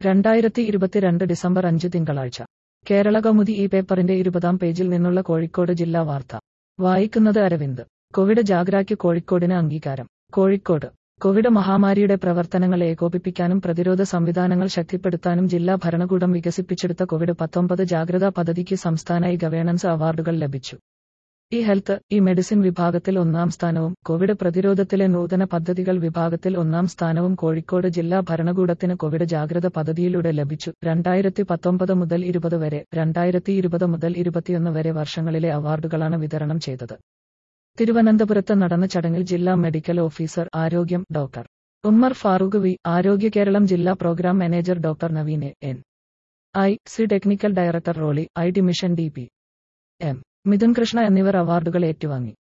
രണ്ടായിരത്തി ഇരുപത്തിരണ്ട് ഡിസംബർ അഞ്ച് തിങ്കളാഴ്ച കേരള കൗമുദി ഈ പേപ്പറിന്റെ ഇരുപതാം പേജിൽ നിന്നുള്ള കോഴിക്കോട് ജില്ലാ വാർത്ത വായിക്കുന്നത് അരവിന്ദ് കോവിഡ് ജാഗ്രയ്ക്ക് കോഴിക്കോടിന് അംഗീകാരം കോഴിക്കോട് കോവിഡ് മഹാമാരിയുടെ പ്രവർത്തനങ്ങൾ ഏകോപിപ്പിക്കാനും പ്രതിരോധ സംവിധാനങ്ങൾ ശക്തിപ്പെടുത്താനും ജില്ലാ ഭരണകൂടം വികസിപ്പിച്ചെടുത്ത കോവിഡ് പത്തൊമ്പത് ജാഗ്രതാ പദ്ധതിക്ക് സംസ്ഥാന ഇ ഗവേണൻസ് അവാർഡുകൾ ലഭിച്ചു ഇ ഹെൽത്ത് ഇ മെഡിസിൻ വിഭാഗത്തിൽ ഒന്നാം സ്ഥാനവും കോവിഡ് പ്രതിരോധത്തിലെ നൂതന പദ്ധതികൾ വിഭാഗത്തിൽ ഒന്നാം സ്ഥാനവും കോഴിക്കോട് ജില്ലാ ഭരണകൂടത്തിന് കോവിഡ് ജാഗ്രത പദ്ധതിയിലൂടെ ലഭിച്ചു രണ്ടായിരത്തി പത്തൊമ്പത് മുതൽ ഇരുപത് വരെ രണ്ടായിരത്തി ഇരുപത് മുതൽ ഇരുപത്തിയൊന്ന് വരെ വർഷങ്ങളിലെ അവാർഡുകളാണ് വിതരണം ചെയ്തത് തിരുവനന്തപുരത്ത് നടന്ന ചടങ്ങിൽ ജില്ലാ മെഡിക്കൽ ഓഫീസർ ആരോഗ്യം ഡോക്ടർ ഉമ്മർ ഫാറൂഖ് വി ആരോഗ്യ കേരളം ജില്ലാ പ്രോഗ്രാം മാനേജർ ഡോക്ടർ നവീനെ N I C technical director Roli I T mission D P M Mithun Krishna എന്നിവർ അവാർഡുകൾ ഏറ്റുവാങ്ങി